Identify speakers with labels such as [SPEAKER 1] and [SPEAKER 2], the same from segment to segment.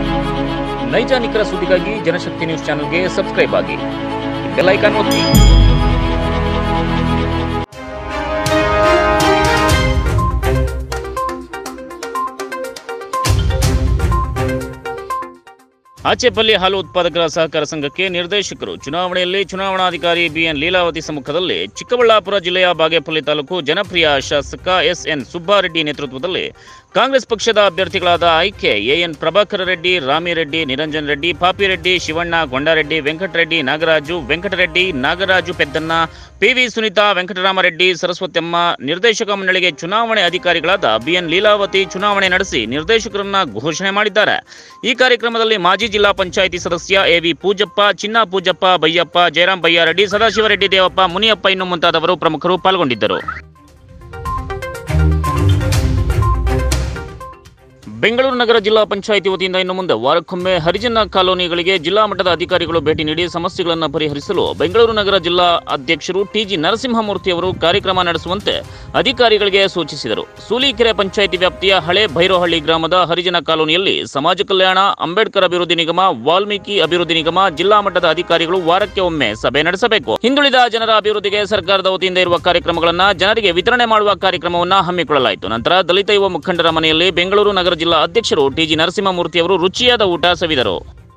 [SPEAKER 1] ನೈಜ ನಿಖರ ಸುದ್ದಿಗಾಗಿ ಜನಶಕ್ತಿ ನ್ಯೂಸ್ ಚಾನೆಲ್ಗೆ ಸಬ್ಸ್ಕ್ರೈಬ್ ಆಗಿ ಬೆಲ್ ಐಕಾನ್ ಒತ್ತಿ ಆಚೆಪಲ್ಲಿ ಹಾಲು ಉತ್ಪಾದಕರ ಸಹಕಾರ ಸಂಘಕ್ಕೆ ನಿರ್ದೇಶಕರು ಚುನಾವಣೆಯಲ್ಲಿ ಚುನಾವಣಾಧಿಕಾರಿ ಬಿಎನ್ ಲೀಲಾವತಿ ಸಮ್ಮುಖದಲ್ಲಿ ಚಿಕ್ಕಬಳ್ಳಾಪುರ ಜಿಲ್ಲೆಯ ಬಾಗೇಪಲ್ಲಿ ತಾಲೂಕು ಜನಪ್ರಿಯ ಶಾಸಕ ಎಸ್ ಎನ್ ಸುಬ್ಬಾರೆಡ್ಡಿ ನೇತೃತ್ವದಲ್ಲಿ ಕಾಂಗ್ರೆಸ್ ಪಕ್ಷದ ಅಭ್ಯರ್ಥಿಗಳಾದ ಆಯ್ಕೆ ಎಎನ್ ಪ್ರಭಾಕರ ರೆಡ್ಡಿ ರಾಮಿರೆಡ್ಡಿ ನಿರಂಜನ್ ರೆಡ್ಡಿ ಪಾಪಿರೆಡ್ಡಿ ಶಿವಣ್ಣ ಗೊಂಡಾರೆಡ್ಡಿ ವೆಂಕಟರೆಡ್ಡಿ ನಾಗರಾಜು ವೆಂಕಟರೆಡ್ಡಿ ನಾಗರಾಜು ಪೆದ್ದನ್ನ ಪಿವಿ ಸುನೀತಾ ವೆಂಕಟರಾಮರೆಡ್ಡಿ ಸರಸ್ವತಮ್ಮ ನಿರ್ದೇಶಕ ಮಂಡಳಿಗೆ ಚುನಾವಣೆ ಅಧಿಕಾರಿಗಳಾದ ಬಿಎನ್ ಲೀಲಾವತಿ ಚುನಾವಣೆ ನಡೆಸಿ ನಿರ್ದೇಶಕರನ್ನ ಘೋಷಣೆ ಮಾಡಿದ್ದಾರೆ ಈ ಕಾರ್ಯಕ್ರಮದಲ್ಲಿ ಮಾಜಿ ಜಿಲ್ಲಾ ಪಂಚಾಯಿತಿ ಸದಸ್ಯ ಎವಿ ಪೂಜಪ್ಪ ಚಿನ್ನ ಪೂಜಪ್ಪ ಬಯ್ಯಪ್ಪ ಜಯರಾಂ ಬಯ್ಯಾರೆಡ್ಡಿ ಸದಾಶಿವರೆಡ್ಡಿ ದೇವಪ್ಪ ಮುನಿಯಪ್ಪ ಇನ್ನು ಮುಂತಾದವರು ಪ್ರಮುಖರು ಪಾಲ್ಗೊಂಡಿದ್ದರು ಬೆಂಗಳೂರು ನಗರ ಜಿಲ್ಲಾ ಪಂಚಾಯಿತಿ ವತಿಯಿಂದ ಇನ್ನು ಮುಂದೆ ವಾರಕ್ಕೊಮ್ಮೆ ಹರಿಜನ ಕಾಲೋನಿಗಳಿಗೆ ಜಿಲ್ಲಾ ಮಟ್ಟದ ಅಧಿಕಾರಿಗಳು ಭೇಟಿ ನೀಡಿ ಸಮಸ್ಯೆಗಳನ್ನು ಪರಿಹರಿಸಲು ಬೆಂಗಳೂರು ನಗರ ಜಿಲ್ಲಾ ಅಧ್ಯಕ್ಷರು ಟಿಜಿ ನರಸಿಂಹಮೂರ್ತಿ ಅವರು ಕಾರ್ಯಕ್ರಮ ನಡೆಸುವಂತೆ ಅಧಿಕಾರಿಗಳಿಗೆ ಸೂಚಿಸಿದರು ಸೂಲಿಕೆರೆ ಪಂಚಾಯಿತಿ ವ್ಯಾಪ್ತಿಯ ಹಳೆ ಭೈರೋಹಳ್ಳಿ ಗ್ರಾಮದ ಹರಿಜನ ಕಾಲೋನಿಯಲ್ಲಿ ಸಮಾಜ ಕಲ್ಯಾಣ ಅಂಬೇಡ್ಕರ್ ಅಭಿವೃದ್ಧಿ ನಿಗಮ ವಾಲ್ಮೀಕಿ ಅಭಿವೃದ್ಧಿ ನಿಗಮ ಜಿಲ್ಲಾ ಮಟ್ಟದ ಅಧಿಕಾರಿಗಳು ವಾರಕ್ಕೆ ಒಮ್ಮೆ ಸಭೆ ನಡೆಸಬೇಕು ಹಿಂದುಳಿದ ಜನರ ಅಭಿವೃದ್ಧಿಗೆ ಸರ್ಕಾರದ ವತಿಯಿಂದ ಇರುವ ಕಾರ್ಯಕ್ರಮಗಳನ್ನು ಜನರಿಗೆ ವಿತರಣೆ ಮಾಡುವ ಕಾರ್ಯಕ್ರಮವನ್ನು ಹಮ್ಮಿಕೊಳ್ಳಲಾಯಿತು ನಂತರ ದಲಿತ ಯುವ ಮುಖಂಡರ ಮನೆಯಲ್ಲಿ ಬೆಂಗಳೂರು ನಗರ ಜಿಲ್ಲಾ ಅಧ್ಯಕ್ಷರು ಟಿಜಿ ನರಸಿಂಹಮೂರ್ತಿ ಅವರು ರುಚಿಯಾದ ಊಟ ಸವಿದರು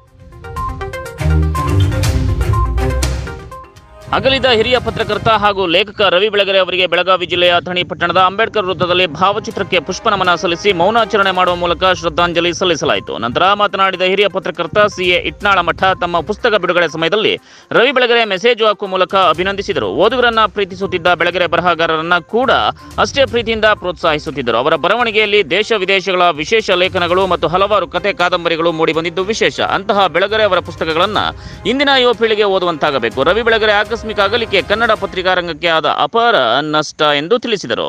[SPEAKER 1] ಅಗಲಿದ ಹಿರಿಯ ಪತ್ರಕರ್ತ ಹಾಗೂ ಲೇಖಕ ರವಿ ಬೆಳಗೆರೆ ಅವರಿಗೆ ಬೆಳಗಾವಿ ಜಿಲ್ಲೆಯ ಅಥಣಿ ಪಟ್ಟಣದ ಅಂಬೇಡ್ಕರ್ ವೃತ್ತದಲ್ಲಿ ಭಾವಚಿತ್ರಕ್ಕೆ ಪುಷ್ಪನಮನ ಸಲ್ಲಿಸಿ ಮೌನಾಚರಣೆ ಮಾಡುವ ಮೂಲಕ ಶ್ರದ್ಧಾಂಜಲಿ ಸಲ್ಲಿಸಲಾಯಿತು ನಂತರ ಮಾತನಾಡಿದ ಹಿರಿಯ ಪತ್ರಕರ್ತ ಸಿಎ ಇಟ್ನಾಳ ಮಠ ತಮ್ಮ ಪುಸ್ತಕ ಬಿಡುಗಡೆ ಸಮಯದಲ್ಲಿ ರವಿ ಬೆಳಗೆರೆ ಮೆಸೇಜ್ ಹಾಕುವ ಮೂಲಕ ಅಭಿನಂದಿಸಿದರು ಓದುಗರನ್ನ ಪ್ರೀತಿಸುತ್ತಿದ್ದ ಬೆಳಗೆರೆ ಬರಹಗಾರರನ್ನ ಕೂಡ ಅಷ್ಟೇ ಪ್ರೀತಿಯಿಂದ ಪ್ರೋತ್ಸಾಹಿಸುತ್ತಿದ್ದರು ಅವರ ಬರವಣಿಗೆಯಲ್ಲಿ ದೇಶ ವಿದೇಶಗಳ ವಿಶೇಷ ಲೇಖನಗಳು ಮತ್ತು ಹಲವಾರು ಕತೆ ಕಾದಂಬರಿಗಳು ಮೂಡಿಬಂದಿದ್ದು ವಿಶೇಷ ಅಂತಹ ಬೆಳಗೆರೆ ಅವರ ಪುಸ್ತಕಗಳನ್ನ ಇಂದಿನ ಯುವ ಪೀಳಿಗೆ ಓದುವಂತಾಗಬೇಕು ರವಿ ಬೆಳಗೆರೆ ಆಕಸ್ಮಿಕ ಅಗಲಿಕೆ ಕನ್ನಡ ಪತ್ರಿಕಾ ರಂಗಕ್ಕೆ ಆದ ಅಪಾರ ನಷ್ಟ ಎಂದು ತಿಳಿಸಿದರು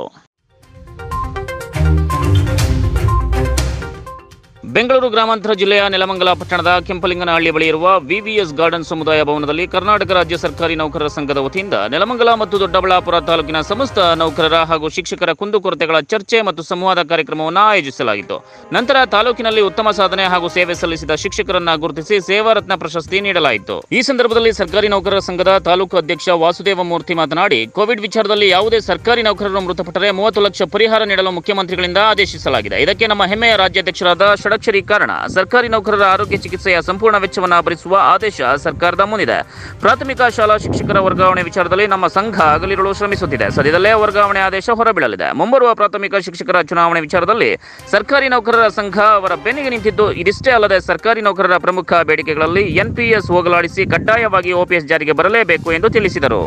[SPEAKER 1] ಬೆಂಗಳೂರು ಗ್ರಾಮಾಂತರ ಜಿಲ್ಲೆಯ ನೆಲಮಂಗಲ ಪಟ್ಟಣದ ಕೆಂಪಲಿಂಗನಹಳ್ಳಿ ಬಳಿ ಇರುವ ವಿವಿಎಸ್ ಗಾರ್ಡನ್ ಸಮುದಾಯ ಭವನದಲ್ಲಿ ಕರ್ನಾಟಕ ರಾಜ್ಯ ಸರ್ಕಾರಿ ನೌಕರರ ಸಂಘದ ವತಿಯಿಂದ ನೆಲಮಂಗಲ ಮತ್ತು ದೊಡ್ಡಬಳ್ಳಾಪುರ ತಾಲೂಕಿನ ಸಮಸ್ತ ನೌಕರರ ಹಾಗೂ ಶಿಕ್ಷಕರ ಕುಂದುಕೊರತೆಗಳ ಚರ್ಚೆ ಮತ್ತು ಸಂವಾದ ಕಾರ್ಯಕ್ರಮವನ್ನು ಆಯೋಜಿಸಲಾಗಿತ್ತು ನಂತರ ತಾಲೂಕಿನಲ್ಲಿ ಉತ್ತಮ ಸಾಧನೆ ಹಾಗೂ ಸೇವೆ ಸಲ್ಲಿಸಿದ ಶಿಕ್ಷಕರನ್ನ ಗುರುತಿಸಿ ಸೇವಾರತ್ನ ಪ್ರಶಸ್ತಿ ನೀಡಲಾಯಿತು ಈ ಸಂದರ್ಭದಲ್ಲಿ ಸರ್ಕಾರಿ ನೌಕರರ ಸಂಘದ ತಾಲೂಕು ಅಧ್ಯಕ್ಷ ವಾಸುದೇವ ಮೂರ್ತಿ ಮಾತನಾಡಿ ಕೋವಿಡ್ ವಿಚಾರದಲ್ಲಿ ಯಾವುದೇ ಸರ್ಕಾರಿ ನೌಕರರು ಮೃತಪಟ್ಟರೆ ಮೂವತ್ತು ಲಕ್ಷ ಪರಿಹಾರ ನೀಡಲು ಮುಖ್ಯಮಂತ್ರಿಗಳಿಂದ ಆದೇಶಿಸಲಾಗಿದೆ ಇದಕ್ಕೆ ನಮ್ಮ ಹೆಮ್ಮೆಯ ರಾಜ್ಯಾಧ್ಯಕ್ಷರಾದ ಷಡಕ್ಷರಿ ಕಾರಣ ಸರ್ಕಾರಿ ನೌಕರರ ಆರೋಗ್ಯ ಚಿಕಿತ್ಸೆಯ ಸಂಪೂರ್ಣ ವೆಚ್ಚವನ್ನು ಭರಿಸುವ ಆದೇಶ ಸರ್ಕಾರದ ಮುಂದಿದೆ ಪ್ರಾಥಮಿಕ ಶಾಲಾ ಶಿಕ್ಷಕರ ವರ್ಗಾವಣೆ ವಿಚಾರದಲ್ಲಿ ನಮ್ಮ ಸಂಘ ಹಗಲಿರುಳು ಶ್ರಮಿಸುತ್ತಿದೆ ಸದ್ಯದಲ್ಲೇ ವರ್ಗಾವಣೆ ಆದೇಶ ಹೊರಬೀಳಲಿದೆ ಮುಂಬರುವ ಪ್ರಾಥಮಿಕ ಶಿಕ್ಷಕರ ಚುನಾವಣೆ ವಿಚಾರದಲ್ಲಿ ಸರ್ಕಾರಿ ನೌಕರರ ಸಂಘ ಅವರ ಬೆನ್ನಿಗೆ ನಿಂತಿದ್ದು ಇದಿಷ್ಟೇ ಅಲ್ಲದೆ ಸರ್ಕಾರಿ ನೌಕರರ ಪ್ರಮುಖ ಬೇಡಿಕೆಗಳಲ್ಲಿ ಎನ್ಪಿಎಸ್ ಹೋಗಲಾಡಿಸಿ ಕಡ್ಡಾಯವಾಗಿ ಓಪಿಎಸ್ ಜಾರಿಗೆ ಬರಲೇಬೇಕು ಎಂದು ತಿಳಿಸಿದರು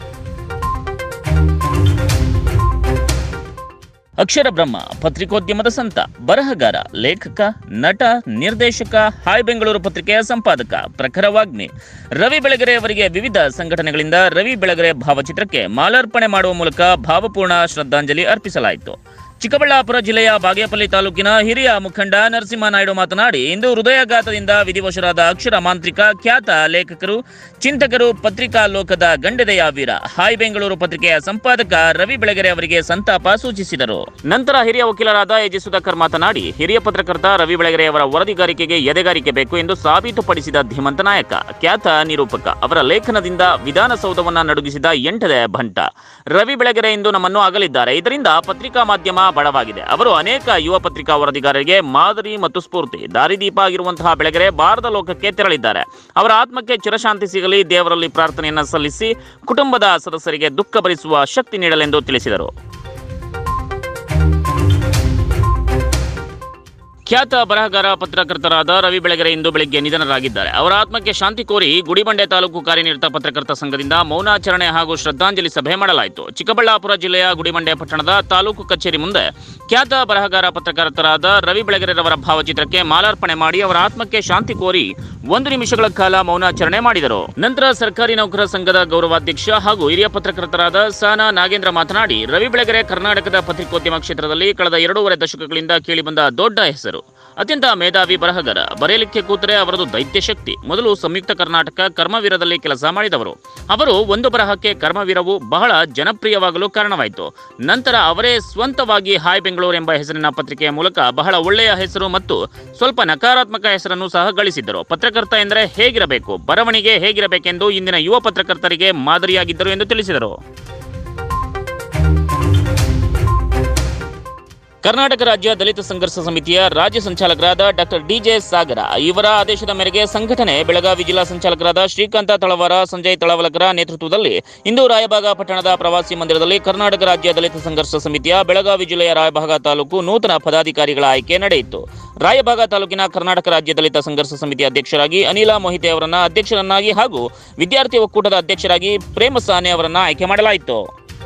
[SPEAKER 1] ಅಕ್ಷರ ಬ್ರಹ್ಮ ಪತ್ರಿಕೋದ್ಯಮದ ಸಂತ ಬರಹಗಾರ ಲೇಖಕ ನಟ ನಿರ್ದೇಶಕ ಹಾಯ್ ಬೆಂಗಳೂರು ಪತ್ರಿಕೆಯ ಸಂಪಾದಕ ಪ್ರಖರವಾಗ್ನಿ ರವಿ ಬೆಳಗೆರೆ ಅವರಿಗೆ ವಿವಿಧ ಸಂಘಟನೆಗಳಿಂದ ರವಿ ಬೆಳಗೆರೆ ಭಾವಚಿತ್ರಕ್ಕೆ ಮಾಲಾರ್ಪಣೆ ಮಾಡುವ ಮೂಲಕ ಭಾವಪೂರ್ಣ ಶ್ರದ್ಧಾಂಜಲಿ ಅರ್ಪಿಸಲಾಯಿತು ಚಿಕ್ಕಬಳ್ಳಾಪುರ ಜಿಲ್ಲೆಯ ಬಾಗೇಪಲ್ಲಿ ತಾಲೂಕಿನ ಹಿರಿಯ ಮುಖಂಡ ನರಸಿಂಹನಾಯ್ಡು ಮಾತನಾಡಿ ಇಂದು ಹೃದಯಾಘಾತದಿಂದ ವಿಧಿವಶರಾದ ಅಕ್ಷರ ಮಾಂತ್ರಿಕ ಖ್ಯಾತ ಲೇಖಕರು ಚಿಂತಕರು ಪತ್ರಿಕಾ ಲೋಕದ ಗಂಡೆದೆಯ ವೀರ ಹಾಯ್ ಬೆಂಗಳೂರು ಪತ್ರಿಕೆಯ ಸಂಪಾದಕ ರವಿ ಬೆಳಗೆರೆ ಅವರಿಗೆ ಸಂತಾಪ ಸೂಚಿಸಿದರು ನಂತರ ಹಿರಿಯ ವಕೀಲರಾದ ಎಜಿ ಸುಧಾಕರ್ ಮಾತನಾಡಿ ಹಿರಿಯ ಪತ್ರಕರ್ತ ರವಿ ಬೆಳಗೆರೆ ಅವರ ವರದಿಗಾರಿಕೆಗೆ ಎದೆಗಾರಿಕೆ ಬೇಕು ಎಂದು ಸಾಬೀತುಪಡಿಸಿದ ಧೀಮಂತ ನಾಯಕ ಖ್ಯಾತ ನಿರೂಪಕ ಅವರ ಲೇಖನದಿಂದ ವಿಧಾನಸೌಧವನ್ನ ನಡುಗಿಸಿದ ಎಂಟದೆ ಭಂಟ ರವಿ ಬೆಳಗೆರೆ ಇಂದು ನಮ್ಮನ್ನು ಅಗಲಿದ್ದಾರೆ ಇದರಿಂದ ಪತ್ರಿಕಾ ಮಾಧ್ಯಮ ಬಡವಾಗಿದೆ ಅವರು ಅನೇಕ ಯುವ ಪತ್ರಿಕಾ ವರದಿಗಾರರಿಗೆ ಮಾದರಿ ಮತ್ತು ಸ್ಫೂರ್ತಿ ದಾರಿದೀಪ ಆಗಿರುವಂತಹ ಬೆಳಗೆರೆ ಭಾರತ ಲೋಕಕ್ಕೆ ತೆರಳಿದ್ದಾರೆ ಅವರ ಆತ್ಮಕ್ಕೆ ಚಿರಶಾಂತಿ ಸಿಗಲಿ ದೇವರಲ್ಲಿ ಪ್ರಾರ್ಥನೆಯನ್ನ ಸಲ್ಲಿಸಿ ಕುಟುಂಬದ ಸದಸ್ಯರಿಗೆ ದುಃಖ ಭರಿಸುವ ಶಕ್ತಿ ನೀಡಲೆಂದು ತಿಳಿಸಿದರು ಖ್ಯಾತ ಬರಹಗಾರ ಪತ್ರಕರ್ತರಾದ ರವಿ ಬೆಳಗೆರೆ ಇಂದು ಬೆಳಿಗ್ಗೆ ನಿಧನರಾಗಿದ್ದಾರೆ ಅವರ ಆತ್ಮಕ್ಕೆ ಶಾಂತಿ ಕೋರಿ ಗುಡಿಬಂಡೆ ತಾಲೂಕು ಕಾರ್ಯನಿರತ ಪತ್ರಕರ್ತ ಸಂಘದಿಂದ ಮೌನಾಚರಣೆ ಹಾಗೂ ಶ್ರದ್ಧಾಂಜಲಿ ಸಭೆ ಮಾಡಲಾಯಿತು ಚಿಕ್ಕಬಳ್ಳಾಪುರ ಜಿಲ್ಲೆಯ ಗುಡಿಬಂಡೆ ಪಟ್ಟಣದ ತಾಲೂಕು ಕಚೇರಿ ಮುಂದೆ ಖ್ಯಾತ ಬರಹಗಾರ ಪತ್ರಕರ್ತರಾದ ರವಿ ಬೆಳಗೆರೆರವರ ಭಾವಚಿತ್ರಕ್ಕೆ ಮಾಲಾರ್ಪಣೆ ಮಾಡಿ ಅವರ ಆತ್ಮಕ್ಕೆ ಶಾಂತಿ ಕೋರಿ ಒಂದು ನಿಮಿಷಗಳ ಕಾಲ ಮೌನಾಚರಣೆ ಮಾಡಿದರು ನಂತರ ಸರ್ಕಾರಿ ನೌಕರರ ಸಂಘದ ಗೌರವಾಧ್ಯಕ್ಷ ಹಾಗೂ ಹಿರಿಯ ಪತ್ರಕರ್ತರಾದ ಸಾನಾ ನಾಗೇಂದ್ರ ಮಾತನಾಡಿ ರವಿ ಬೆಳಗೆರೆ ಕರ್ನಾಟಕದ ಪತ್ರಿಕೋದ್ಯಮ ಕ್ಷೇತ್ರದಲ್ಲಿ ಕಳೆದ ಎರಡೂವರೆ ದಶಕಗಳಿಂದ ಕೇಳಿಬಂದ ದೊಡ್ಡ ಹೆಸರು ಅತ್ಯಂತ ಮೇಧಾವಿ ಬರಹಗಾರ ಬರೆಯಲಿಕ್ಕೆ ಕೂತರೆ ಅವರದು ದೈತ್ಯ ಶಕ್ತಿ ಮೊದಲು ಸಂಯುಕ್ತ ಕರ್ನಾಟಕ ಕರ್ಮವೀರದಲ್ಲಿ ಕೆಲಸ ಮಾಡಿದವರು ಅವರು ಒಂದು ಬರಹಕ್ಕೆ ಕರ್ಮವೀರವು ಬಹಳ ಜನಪ್ರಿಯವಾಗಲು ಕಾರಣವಾಯಿತು ನಂತರ ಅವರೇ ಸ್ವಂತವಾಗಿ ಹಾಯ್ ಬೆಂಗಳೂರು ಎಂಬ ಹೆಸರಿನ ಪತ್ರಿಕೆಯ ಮೂಲಕ ಬಹಳ ಒಳ್ಳೆಯ ಹೆಸರು ಮತ್ತು ಸ್ವಲ್ಪ ನಕಾರಾತ್ಮಕ ಹೆಸರನ್ನು ಸಹ ಗಳಿಸಿದ್ದರು ಪತ್ರಕರ್ತ ಎಂದರೆ ಹೇಗಿರಬೇಕು ಬರವಣಿಗೆ ಹೇಗಿರಬೇಕೆಂದು ಇಂದಿನ ಯುವ ಪತ್ರಕರ್ತರಿಗೆ ಮಾದರಿಯಾಗಿದ್ದರು ಎಂದು ತಿಳಿಸಿದರು ಕರ್ನಾಟಕ ರಾಜ್ಯ ದಲಿತ ಸಂಘರ್ಷ ಸಮಿತಿಯ ರಾಜ್ಯ ಸಂಚಾಲಕರಾದ ಡಾಕ್ಟರ್ ಡಿಜೆ ಸಾಗರ ಇವರ ಆದೇಶದ ಮೇರೆಗೆ ಸಂಘಟನೆ ಬೆಳಗಾವಿ ಜಿಲ್ಲಾ ಸಂಚಾಲಕರಾದ ಶ್ರೀಕಾಂತ ತಳವಾರ ಸಂಜಯ್ ತಳವಲಕರ ನೇತೃತ್ವದಲ್ಲಿ ಇಂದು ರಾಯಬಾಗ ಪಟ್ಟಣದ ಪ್ರವಾಸಿ ಮಂದಿರದಲ್ಲಿ ಕರ್ನಾಟಕ ರಾಜ್ಯ ದಲಿತ ಸಂಘರ್ಷ ಸಮಿತಿಯ ಬೆಳಗಾವಿ ಜಿಲ್ಲೆಯ ರಾಯಭಾಗ ತಾಲೂಕು ನೂತನ ಪದಾಧಿಕಾರಿಗಳ ಆಯ್ಕೆ ನಡೆಯಿತು ರಾಯಭಾಗ ತಾಲೂಕಿನ ಕರ್ನಾಟಕ ರಾಜ್ಯ ದಲಿತ ಸಂಘರ್ಷ ಸಮಿತಿ ಅಧ್ಯಕ್ಷರಾಗಿ ಅನಿಲ ಮೊಹಿತೆ ಅವರನ್ನ ಅಧ್ಯಕ್ಷರನ್ನಾಗಿ ಹಾಗೂ ವಿದ್ಯಾರ್ಥಿ ಒಕ್ಕೂಟದ ಅಧ್ಯಕ್ಷರಾಗಿ ಪ್ರೇಮ ಸಾನೆ ಅವರನ್ನ ಆಯ್ಕೆ ಮಾಡಲಾಯಿತು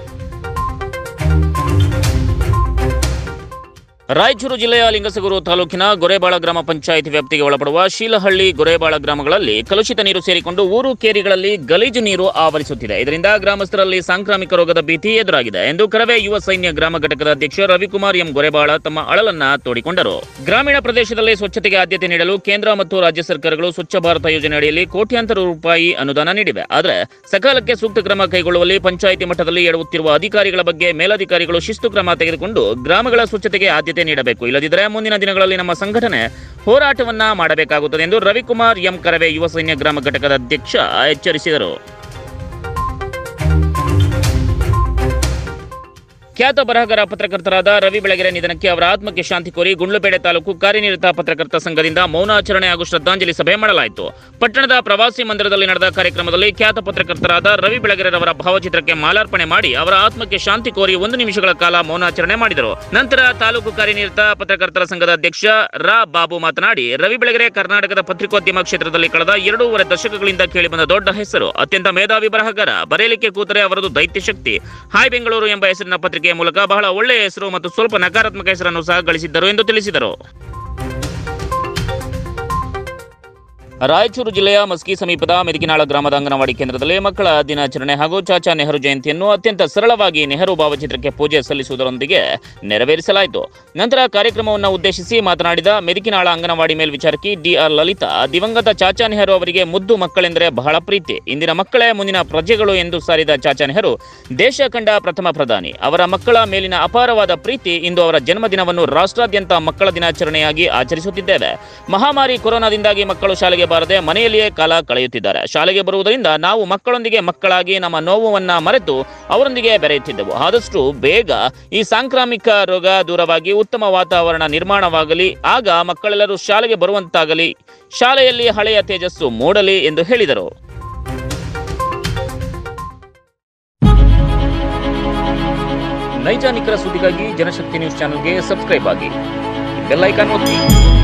[SPEAKER 1] ರಾಯಚೂರು ಜಿಲ್ಲೆಯ ಲಿಂಗಸಗೂರು ತಾಲೂಕಿನ ಗೊರೆಬಾಳ ಗ್ರಾಮ ಪಂಚಾಯಿತಿ ವ್ಯಾಪ್ತಿಗೆ ಒಳಪಡುವ ಶೀಲಹಳ್ಳಿ ಗೊರೆಬಾಳ ಗ್ರಾಮಗಳಲ್ಲಿ ಕಲುಷಿತ ನೀರು ಸೇರಿಕೊಂಡು ಊರು ಕೇರಿಗಳಲ್ಲಿ ಗಲೀಜು ನೀರು ಆವರಿಸುತ್ತಿದೆ ಇದರಿಂದ ಗ್ರಾಮಸ್ಥರಲ್ಲಿ ಸಾಂಕ್ರಾಮಿಕ ರೋಗದ ಭೀತಿ ಎದುರಾಗಿದೆ ಎಂದು ಕರವೇ ಯುವ ಸೈನ್ಯ ಗ್ರಾಮ ಘಟಕದ ಅಧ್ಯಕ್ಷ ರವಿಕುಮಾರ್ ಎಂ ಗೊರೆಬಾಳ ತಮ್ಮ ಅಳಲನ್ನ ತೋಡಿಕೊಂಡರು ಗ್ರಾಮೀಣ ಪ್ರದೇಶದಲ್ಲಿ ಸ್ವಚ್ಛತೆಗೆ ಆದ್ಯತೆ ನೀಡಲು ಕೇಂದ್ರ ಮತ್ತು ರಾಜ್ಯ ಸರ್ಕಾರಗಳು ಸ್ವಚ್ಛ ಭಾರತ ಯೋಜನೆ ಅಡಿಯಲ್ಲಿ ಕೋಟ್ಯಾಂತರ ರೂಪಾಯಿ ಅನುದಾನ ನೀಡಿವೆ ಆದರೆ ಸಕಾಲಕ್ಕೆ ಸೂಕ್ತ ಕ್ರಮ ಕೈಗೊಳ್ಳುವಲ್ಲಿ ಪಂಚಾಯಿತಿ ಮಟ್ಟದಲ್ಲಿ ಎಡವುತ್ತಿರುವ ಅಧಿಕಾರಿಗಳ ಬಗ್ಗೆ ಮೇಲಧಿಕಾರಿಗಳು ಶಿಸ್ತು ಕ್ರಮ ತೆಗೆದುಕೊಂಡು ಗ್ರಾಮಗಳ ಸ್ವಚ್ಛತೆಗೆ ಆದ್ಯತೆ ನೀಡಬೇಕು ಇಲ್ಲದಿದ್ದರೆ ಮುಂದಿನ ದಿನಗಳಲ್ಲಿ ನಮ್ಮ ಸಂಘಟನೆ ಹೋರಾಟವನ್ನ ಮಾಡಬೇಕಾಗುತ್ತದೆ ಎಂದು ರವಿಕುಮಾರ್ ಎಂ ಕರವೇ ಯುವ ಸೈನ್ಯ ಗ್ರಾಮ ಘಟಕದ ಅಧ್ಯಕ್ಷ ಎಚ್ಚರಿಸಿದರು ಖ್ಯಾತ ಬರಹಗಾರ ಪತ್ರಕರ್ತರಾದ ರವಿ ಬೆಳಗೆರೆ ನಿಧನಕ್ಕೆ ಅವರ ಆತ್ಮಕ್ಕೆ ಶಾಂತಿ ಕೋರಿ ಗುಂಡ್ಲುಪೇಟೆ ತಾಲೂಕು ಕಾರ್ಯನಿರತ ಪತ್ರಕರ್ತ ಸಂಘದಿಂದ ಮೌನಾಚರಣೆ ಹಾಗೂ ಶ್ರದ್ಧಾಂಜಲಿ ಸಭೆ ಮಾಡಲಾಯಿತು ಪಟ್ಟಣದ ಪ್ರವಾಸಿ ಮಂದಿರದಲ್ಲಿ ನಡೆದ ಕಾರ್ಯಕ್ರಮದಲ್ಲಿ ಖ್ಯಾತ ಪತ್ರಕರ್ತರಾದ ರವಿ ಬೆಳಗೆರೆರವರ ಭಾವಚಿತ್ರಕ್ಕೆ ಮಾಲಾರ್ಪಣೆ ಮಾಡಿ ಅವರ ಆತ್ಮಕ್ಕೆ ಶಾಂತಿ ಕೋರಿ ಒಂದು ನಿಮಿಷಗಳ ಕಾಲ ಮೌನಾಚರಣೆ ಮಾಡಿದರು ನಂತರ ತಾಲೂಕು ಕಾರ್ಯನಿರತ ಪತ್ರಕರ್ತರ ಸಂಘದ ಅಧ್ಯಕ್ಷ ರಾ ಬಾಬು ಮಾತನಾಡಿ ರವಿ ಬೆಳಗೆರೆ ಕರ್ನಾಟಕದ ಪತ್ರಿಕೋದ್ಯಮ ಕ್ಷೇತ್ರದಲ್ಲಿ ಕಳೆದ ಎರಡೂವರೆ ದಶಕಗಳಿಂದ ಕೇಳಿಬಂದ ದೊಡ್ಡ ಹೆಸರು ಅತ್ಯಂತ ಮೇಧಾವಿ ಬರಹಗಾರ ಬರೆಯಲಿಕ್ಕೆ ಕೂತರೆ ಅವರದು ದೈತ್ಯ ಶಕ್ತಿ ಹಾಯ್ ಬೆಂಗಳೂರು ಎಂಬ ಹೆಸರಿನ ಪತ್ರಿಕೆಯ ಮೂಲಕ ಬಹಳ ಒಳ್ಳೆಯ ಹೆಸರು ಮತ್ತು ಸ್ವಲ್ಪ ನಕಾರಾತ್ಮಕ ಹೆಸರನ್ನು ಸಹ ಗಳಿಸಿದ್ದರು ಎಂದು ತಿಳಿಸಿದರು ರಾಯಚೂರು ಜಿಲ್ಲೆಯ ಮಸ್ಕಿ ಸಮೀಪದ ಮೆದಿಕಿನಾಳ ಗ್ರಾಮದ ಅಂಗನವಾಡಿ ಕೇಂದ್ರದಲ್ಲಿ ಮಕ್ಕಳ ದಿನಾಚರಣೆ ಹಾಗೂ ಚಾಚಾ ನೆಹರು ಜಯಂತಿಯನ್ನು ಅತ್ಯಂತ ಸರಳವಾಗಿ ನೆಹರು ಭಾವಚಿತ್ರಕ್ಕೆ ಪೂಜೆ ಸಲ್ಲಿಸುವುದರೊಂದಿಗೆ ನೆರವೇರಿಸಲಾಯಿತು ನಂತರ ಕಾರ್ಯಕ್ರಮವನ್ನು ಉದ್ದೇಶಿಸಿ ಮಾತನಾಡಿದ ಮೆದಿಕಿನಾಳ ಅಂಗನವಾಡಿ ಮೇಲ್ವಿಚಾರಕಿ ಡಿಆರ್ ಲಲಿತಾ ದಿವಂಗತ ಚಾಚಾ ನೆಹರು ಅವರಿಗೆ ಮುದ್ದು ಮಕ್ಕಳೆಂದರೆ ಬಹಳ ಪ್ರೀತಿ ಇಂದಿನ ಮಕ್ಕಳೇ ಮುಂದಿನ ಪ್ರಜೆಗಳು ಎಂದು ಸಾರಿದ ಚಾಚಾ ನೆಹರು ದೇಶ ಕಂಡ ಪ್ರಥಮ ಪ್ರಧಾನಿ ಅವರ ಮಕ್ಕಳ ಮೇಲಿನ ಅಪಾರವಾದ ಪ್ರೀತಿ ಇಂದು ಅವರ ಜನ್ಮದಿನವನ್ನು ರಾಷ್ಟ್ರಾದ್ಯಂತ ಮಕ್ಕಳ ದಿನಾಚರಣೆಯಾಗಿ ಆಚರಿಸುತ್ತಿದ್ದೇವೆ ಮಹಾಮಾರಿ ಕೊರೋನಾದಿಂದಾಗಿ ಮಕ್ಕಳು ಶಾಲೆಗೆ ಬಾರದೆ ಮನೆಯಲ್ಲಿಯೇ ಕಾಲ ಕಳೆಯುತ್ತಿದ್ದಾರೆ ಶಾಲೆಗೆ ಬರುವುದರಿಂದ ನಾವು ಮಕ್ಕಳೊಂದಿಗೆ ಮಕ್ಕಳಾಗಿ ನಮ್ಮ ನೋವನ್ನ ಮರೆತು ಅವರೊಂದಿಗೆ ಬೆರೆಯುತ್ತಿದ್ದೆವು ಆದಷ್ಟು ಬೇಗ ಈ ಸಾಂಕ್ರಾಮಿಕ ರೋಗ ದೂರವಾಗಿ ಉತ್ತಮ ವಾತಾವರಣ ನಿರ್ಮಾಣವಾಗಲಿ ಆಗ ಮಕ್ಕಳೆಲ್ಲರೂ ಶಾಲೆಗೆ ಬರುವಂತಾಗಲಿ ಶಾಲೆಯಲ್ಲಿ ಹಳೆಯ ತೇಜಸ್ಸು ಮೂಡಲಿ ಎಂದು ಹೇಳಿದರು ನೈಜ ನಿಖರ ಸುದ್ದಿಗಾಗಿ ಜನಶಕ್ತಿ ನ್ಯೂಸ್ ಚಾನೆಲ್ಗೆ ಸಬ್ಸ್ಕ್ರೈಬ್ ಆಗಿ ಬೆಲ್ ಐಕಾನ್ ಒತ್ತಿ